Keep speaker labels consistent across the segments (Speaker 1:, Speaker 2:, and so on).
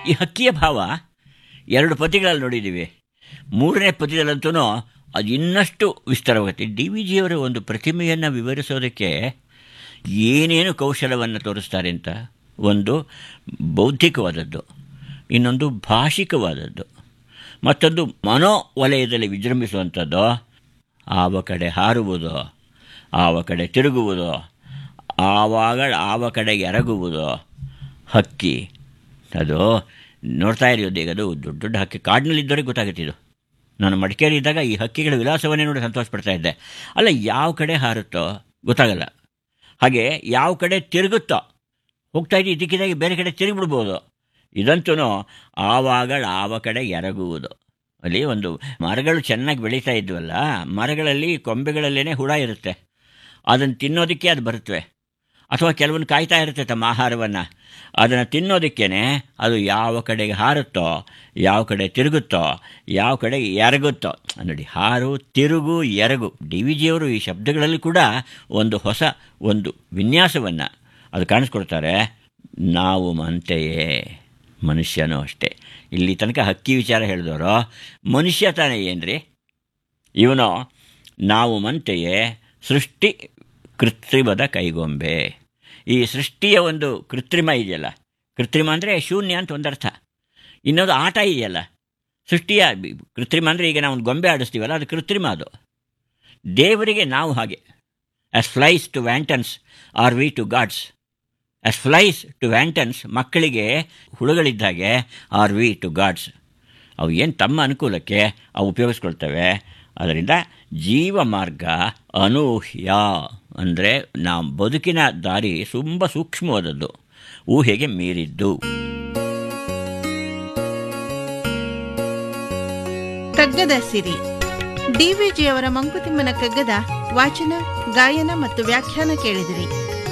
Speaker 1: ಈ ಹಕ್ಕಿಯ ಭಾವ ಎರಡು ಪದ್ಯಗಳಲ್ಲಿ ನೋಡಿದ್ದೀವಿ ಮೂರನೇ ಪದ್ಯದಲ್ಲಂತೂ ಅದು ಇನ್ನಷ್ಟು ವಿಸ್ತಾರವಾಗುತ್ತೆ ಡಿ ವಿ ಜಿಯವರ ಒಂದು ಪ್ರತಿಮೆಯನ್ನು ವಿವರಿಸೋದಕ್ಕೆ ಏನೇನು ಕೌಶಲವನ್ನು ತೋರಿಸ್ತಾರೆ ಅಂತ ಒಂದು ಬೌದ್ಧಿಕವಾದದ್ದು ಇನ್ನೊಂದು ಭಾಷಿಕವಾದದ್ದು ಮತ್ತೊಂದು ಮನೋವಲಯದಲ್ಲಿ ವಿಜೃಂಭಿಸುವಂಥದ್ದು ಆವ ಕಡೆ ಹಾರುವುದು ಆವ ಕಡೆ ತಿರುಗುವುದು ಆವಾಗ ಆವ ಕಡೆಗೆ ಎರಗುವುದು ಹಕ್ಕಿ ಅದು ನೋಡ್ತಾ ಇರೋದು ಈಗ ಅದು ದೊಡ್ಡ ದೊಡ್ಡ ಹಕ್ಕಿ ಕಾಡಿನಲ್ಲಿದ್ದವರಿಗೆ ಗೊತ್ತಾಗುತ್ತೆ ಇದು ನಾನು ಮಡಿಕೇರಿ ಇದ್ದಾಗ ಈ ಹಕ್ಕಿಗಳ ವಿಲಾಸವನ್ನೇ ನೋಡಿ ಸಂತೋಷ ಪಡ್ತಾ ಇದ್ದೆ ಅಲ್ಲ ಯಾವ ಕಡೆ ಹಾರುತ್ತೋ ಗೊತ್ತಾಗಲ್ಲ ಹಾಗೆ ಯಾವ ಕಡೆ ತಿರುಗುತ್ತೋ ಹೋಗ್ತಾ ಇದ್ದು ಇದಕ್ಕಿದ್ದಾಗಿ ಬೇರೆ ಕಡೆ ತಿರುಗಿಬಿಡ್ಬೋದು ಇದಂತೂ ಆವಾಗ ಆವ ಕಡೆ ಎರಗುವುದು ಅಲ್ಲಿ ಒಂದು ಮರಗಳು ಚೆನ್ನಾಗಿ ಬೆಳೀತಾ ಇದ್ವಲ್ಲ ಮರಗಳಲ್ಲಿ ಕೊಂಬೆಗಳಲ್ಲೇ ಹುಳ ಇರುತ್ತೆ ಅದನ್ನು ತಿನ್ನೋದಕ್ಕೆ ಅದು ಬರುತ್ತವೆ ಅಥವಾ ಕೆಲವೊಂದು ಕಾಯ್ತಾ ಇರುತ್ತೆ ತಮ್ಮ ಆಹಾರವನ್ನು ಅದನ್ನು ತಿನ್ನೋದಕ್ಕೇ ಅದು ಯಾವ ಕಡೆಗೆ ಹಾರುತ್ತೋ ಯಾವ ಕಡೆ ತಿರುಗುತ್ತೋ ಯಾವ ಕಡೆ ಎರಗುತ್ತೋ ನೋಡಿ ಹಾರು ತಿರುಗು ಎರಗು ಡಿ ವಿ ಜಿಯವರು ಈ ಶಬ್ದಗಳಲ್ಲಿ ಕೂಡ ಒಂದು ಹೊಸ ಒಂದು ವಿನ್ಯಾಸವನ್ನು ಅದು ಕಾಣಿಸ್ಕೊಡ್ತಾರೆ ನಾವು ಮಂತೆಯೇ ಮನುಷ್ಯನೂ ಅಷ್ಟೇ ಇಲ್ಲಿ ತನಕ ಹಕ್ಕಿ ವಿಚಾರ ಹೇಳಿದವರು ಮನುಷ್ಯ ತಾನೇ ಏನ್ರಿ ಇವನು ನಾವು ಮಂತೆಯೇ ಸೃಷ್ಟಿ ಕೃತ್ರಿಮದ ಕೈಗೊಂಬೆ ಈ ಸೃಷ್ಟಿಯ ಒಂದು ಕೃತ್ರಿಮ ಇದೆಯಲ್ಲ ಕೃತ್ರಿಮ ಅಂದರೆ ಶೂನ್ಯ ಅಂತ ಒಂದರ್ಥ ಇನ್ನೊಂದು ಆಟ ಇದೆಯಲ್ಲ ಸೃಷ್ಟಿಯ ಕೃತ್ರಿಮ ಅಂದರೆ ಈಗ ನಾವು ಒಂದು ಗೊಂಬೆ ಆಡಿಸ್ತೀವಲ್ಲ ಅದು ಕೃತ್ರಿಮ ಅದು ದೇವರಿಗೆ ನಾವು ಹಾಗೆ as flies to wantons are we to gods as flies to wantons ಮಕ್ಕಳಿಗೆ ಹುಳುಗಳಿದ್ದಾಗೆ ಆರ್ ವಿ ಟು ಗಾಡ್ಸ್ ಅವು ಏನು ತಮ್ಮ ಅನುಕೂಲಕ್ಕೆ ಅವು ಉಪಯೋಗಿಸ್ಕೊಳ್ತವೆ ಅದರಿಂದ ಜೀವ ಮಾರ್ಗ ಅನೂಹ್ಯ ಅಂದರೆ ನಾವು ಬದುಕಿನ ದಾರಿ ತುಂಬ ಸೂಕ್ಷ್ಮವಾದದ್ದು ಊಹೆಗೆ ಮೀರಿದ್ದು
Speaker 2: ಕಗ್ಗದ ಸಿರಿ ಡಿವಿಜಿಯವರ ಮಂಕುತಿಮ್ಮನ ಕಗ್ಗದ ವಾಚನ ಗಾಯನ ಮತ್ತು ವ್ಯಾಖ್ಯಾನ ಕೇಳಿದಿರಿ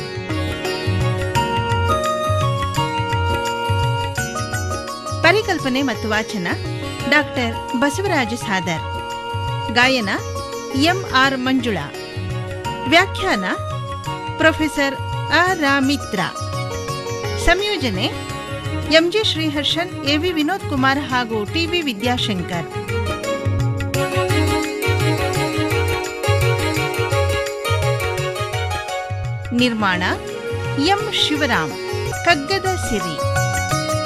Speaker 2: ಪರಿಕಲ್ಪನೆ ಮತ್ತು ವಾಚನ ಡಾಕ್ಟರ್ ಬಸವರಾಜ ಸಾದರ್ ಗಾಯನ ಎಂ ಆರ್ ಮಂಜುಳಾ ವ್ಯಾಖ್ಯಾನ ಪ್ರೊಫೆಸರ್ ಅ ರಾಮಿತ್ರ ಸಂಯೋಜನೆ ಎಂಜೆ ಶ್ರೀಹರ್ಷನ್ ಎವಿ ವಿನೋದ್ ಕುಮಾರ್ ಹಾಗೂ ಟಿವಿ ವಿದ್ಯಾಶಂಕರ್ ನಿರ್ಮಾಣ ಎಂ ಶಿವರಾಮ್ ಕಗ್ಗದ ಸಿರಿ